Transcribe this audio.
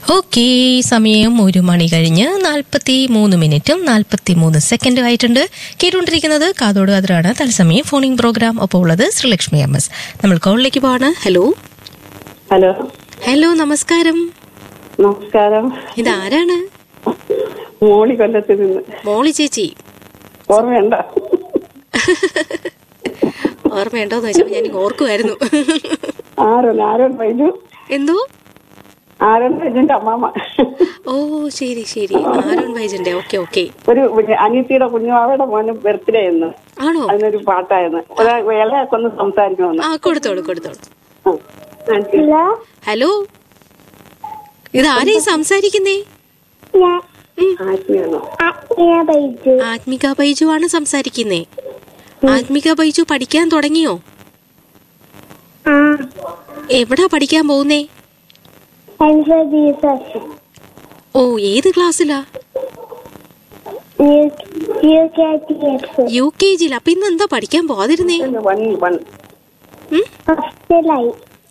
Okay സമയം ഒരു മണി കഴിഞ്ഞ് നാൽപ്പത്തി മൂന്ന് മിനിറ്റും നാൽപ്പത്തി മൂന്ന് സെക്കൻഡും ആയിട്ടുണ്ട് കേട്ടുകൊണ്ടിരിക്കുന്നത് കാതോട് അതിരാണ് തത്സമയം ഫോണിംഗ് പ്രോഗ്രാം ഒപ്പം ഉള്ളത് ശ്രീലക്ഷ്മി എം എസ് നമ്മൾ കോളിലേക്ക് പോവാണ് ഹലോ ഹലോ ഹലോ നമസ്കാരം നമസ്കാരം ഇതാരാണ് മോളി കൊല്ലത്തിൽ നിന്ന് മോളി ചേച്ചി ഓർമ്മയുണ്ട ഓർമ്മയുണ്ടോന്ന് വെച്ചപ്പോ ഞാൻ ഓർക്കുമായിരുന്നു ആരോൺ ആരോൺ വൈജു എന്തോ ആരോൺ വൈജുന്റെ അമ്മാമ്മ ഓ ശരി ശരി ആരോൺ വൈജന്റെ ഓക്കെ ഓക്കെ ഒരു പിന്നെ അനിയത്തിയുടെ കുഞ്ഞുമാവയുടെ മോന് ബർത്ത്ഡേ എന്ന് ആണോ അതിനൊരു പാട്ടായിരുന്നു ഒരാ ഇളയൊക്കെ ഒന്ന് സംസാരിക്കണമെന്ന് ആ കൊടുത്തോളൂ കൊടുത്തോളൂ ആ. ഹലോ ഇത് ആരെയും സംസാരിക്കുന്നേ ആത്മീയാണോ ആത്മിക ബൈജു ആണ് സംസാരിക്കുന്നേ ആത്മിക ബൈജു പഠിക്കാൻ തുടങ്ങിയോ എവിടാ പഠിക്കാൻ പോകുന്നേ ഓ ഏത് ക്ലാസ്സിലാ യു കെ ജിയിൽ അപ്പൊ ഇന്ന് എന്താ പഠിക്കാൻ പോകാതിരുന്നേ വൺ വൺ ഉം?